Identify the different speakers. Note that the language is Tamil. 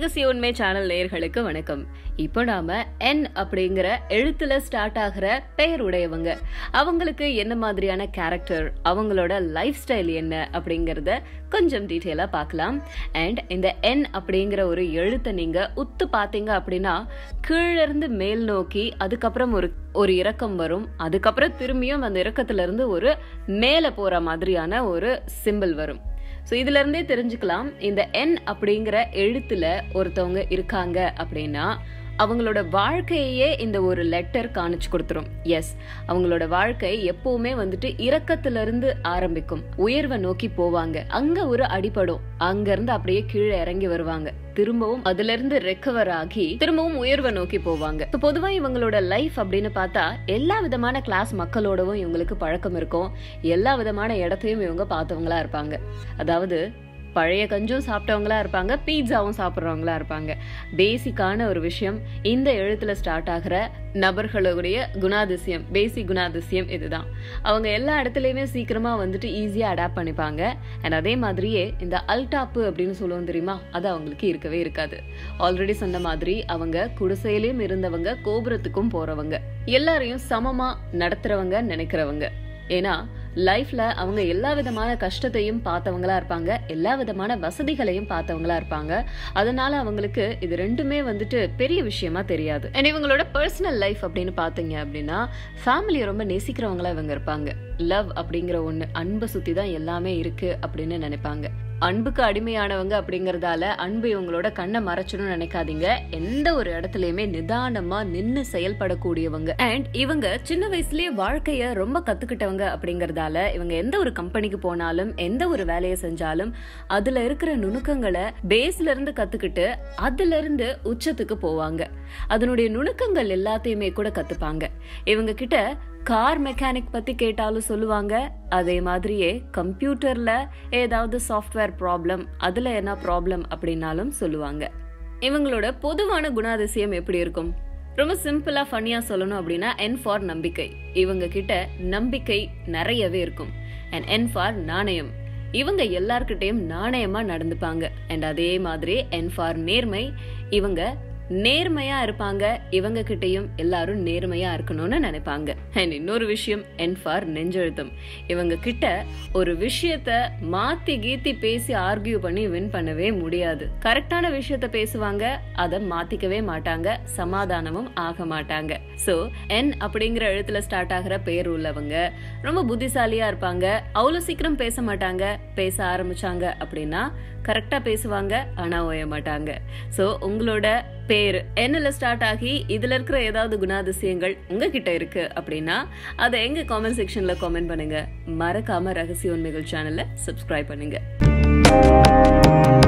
Speaker 1: ரகசிய உண்மை சேனல் நேயர்களுக்கு வணக்கம் இப்போ நாம என் அப்படிங்கிற எழுத்துல ஸ்டார்ட் ஆகிற பெயர் உடையவங்க அவங்களுக்கு என்ன மாதிரியான கேரக்டர் அவங்களோட லைஃப் ஸ்டைல் என்ன அப்படிங்கறத கொஞ்சம் டீட்டெயிலா பார்க்கலாம் அண்ட் இந்த என் அப்படிங்கிற ஒரு எழுத்தை நீங்க உத்து பாத்தீங்க அப்படின்னா கீழ இருந்து மேல் நோக்கி அதுக்கப்புறம் ஒரு ஒரு இறக்கம் வரும் அதுக்கப்புறம் திரும்பியும் அந்த இறக்கத்துல இருந்து ஒரு மேல போற மாதிரியான ஒரு சிம்பிள் வரும் ஸோ இதுல இருந்தே தெரிஞ்சுக்கலாம் இந்த என் அப்படிங்கிற எழுத்துல ஒருத்தவங்க இருக்காங்க அப்படின்னா அவங்களோட வாழ்க்கையே இந்த ஒரு லெட்டர் காணிச்சு கொடுத்துரும் எஸ் அவங்களோட வாழ்க்கை எப்பவுமே வந்துட்டு இறக்கத்துல இருந்து ஆரம்பிக்கும் உயர்வை நோக்கி போவாங்க அங்க ஒரு அடிபடும் அங்க இருந்து அப்படியே கீழே இறங்கி வருவாங்க திரும்பவும் அதுல இருந்து ரெக்கவர் ஆகி திரும்பவும் உயர்வை நோக்கி போவாங்க இப்போ பொதுவா இவங்களோட லைஃப் அப்படின்னு பார்த்தா எல்லா விதமான கிளாஸ் மக்களோடவும் இவங்களுக்கு பழக்கம் இருக்கும் எல்லா விதமான இடத்தையும் இவங்க பார்த்தவங்களா இருப்பாங்க அதாவது பழைய கஞ்சும் சாப்பிட்டவங்களா இருப்பாங்க பீட்சாவும் சாப்பிட்றவங்களா இருப்பாங்க பேசிக்கான ஒரு விஷயம் இந்த எழுத்துல ஸ்டார்ட் ஆகிற நபர்களுடைய குணாதிசயம் பேசிக் குணாதிசயம் இதுதான் அவங்க எல்லா இடத்துலயுமே சீக்கிரமா வந்துட்டு ஈஸியா அடாப்ட் பண்ணிப்பாங்க அண்ட் அதே மாதிரியே இந்த அல்டாப்பு அப்படின்னு சொல்லுவோம் தெரியுமா அது அவங்களுக்கு இருக்கவே இருக்காது ஆல்ரெடி சொன்ன மாதிரி அவங்க குடிசையிலயும் இருந்தவங்க கோபுரத்துக்கும் போறவங்க எல்லாரையும் சமமா நடத்துறவங்க நினைக்கிறவங்க ஏன்னா லைஃப்ல அவங்க எல்லா விதமான கஷ்டத்தையும் பார்த்தவங்களா இருப்பாங்க எல்லா விதமான வசதிகளையும் பார்த்தவங்களா இருப்பாங்க அதனால அவங்களுக்கு இது ரெண்டுமே வந்துட்டு பெரிய விஷயமா தெரியாது And இவங்களோட பர்சனல் லைஃப் அப்படின்னு பாத்தீங்க அப்படின்னா ஃபேமிலியை ரொம்ப நேசிக்கிறவங்களா இவங்க இருப்பாங்க லவ் அப்படிங்கிற ஒண்ணு அன்பை சுத்தி தான் எல்லாமே இருக்கு அப்படின்னு நினைப்பாங்க அன்புக்கு அடிமையானவங்க அப்படிங்கறதால அன்பு இவங்களோட கண்ணை மறைச்சிடும் நினைக்காதீங்க எந்த ஒரு இடத்துலயுமே நிதானமா நின்னு செயல்படக்கூடியவங்க அண்ட் இவங்க சின்ன வயசுலயே வாழ்க்கைய ரொம்ப கத்துக்கிட்டவங்க அப்படிங்கறதால இவங்க எந்த ஒரு கம்பெனிக்கு போனாலும் எந்த ஒரு வேலையை செஞ்சாலும் அதுல இருக்கிற நுணுக்கங்களை பேஸ்ல இருந்து கத்துக்கிட்டு அதுல இருந்து உச்சத்துக்கு போவாங்க அதனுடைய நுணுக்கங்கள் எல்லாத்தையுமே கூட கத்துப்பாங்க இவங்க கிட்ட கார் மெக்கானிக் பத்தி கேட்டாலும் சொல்லுவாங்க அதே மாதிரியே கம்ப்யூட்டர்ல ஏதாவது சாஃப்ட்வேர் ப்ராப்ளம் அதுல என்ன ப்ராப்ளம் அப்படின்னாலும் சொல்லுவாங்க இவங்களோட பொதுவான குணாதிசயம் எப்படி இருக்கும் ரொம்ப சிம்பிளா ஃபன்னியா சொல்லணும் அப்படின்னா என் ஃபார் நம்பிக்கை இவங்க கிட்ட நம்பிக்கை நிறையவே இருக்கும் அண்ட் என் ஃபார் நாணயம் இவங்க எல்லார்கிட்டயும் நாணயமா நடந்துப்பாங்க அண்ட் அதே மாதிரி என் ஃபார் நேர்மை இவங்க நேர்மையா இருப்பாங்க இவங்க கிட்டயும் எல்லாரும் நேர்மையா இருக்கணும்னு நினைப்பாங்க அண்ட் இன்னொரு விஷயம் என் ஃபார் நெஞ்செழுத்தம் இவங்க கிட்ட ஒரு விஷயத்த மாத்தி கீத்தி பேசி ஆர்கியூ பண்ணி வின் பண்ணவே முடியாது கரெக்டான விஷயத்த பேசுவாங்க அதை மாத்திக்கவே மாட்டாங்க சமாதானமும் ஆக மாட்டாங்க சோ என் அப்படிங்கிற எழுத்துல ஸ்டார்ட் ஆகிற பேர் உள்ளவங்க ரொம்ப புத்திசாலியா இருப்பாங்க அவ்வளவு சீக்கிரம் பேச மாட்டாங்க பேச ஆரம்பிச்சாங்க அப்படின்னா கரெக்டா பேசுவாங்க ஆனா ஓய மாட்டாங்க சோ உங்களோட பேர் என்னல ஸ்டார்ட் ஆகி இதுல இருக்கிற ஏதாவது குணாதிசயங்கள் உங்ககிட்ட இருக்கு அப்படின்னா அதை எங்க காமெண்ட் செக்ஷன்ல காமெண்ட் பண்ணுங்க மறக்காம ரகசிய உண்மைகள் சேனலை சப்ஸ்கிரைப் பண்ணுங்க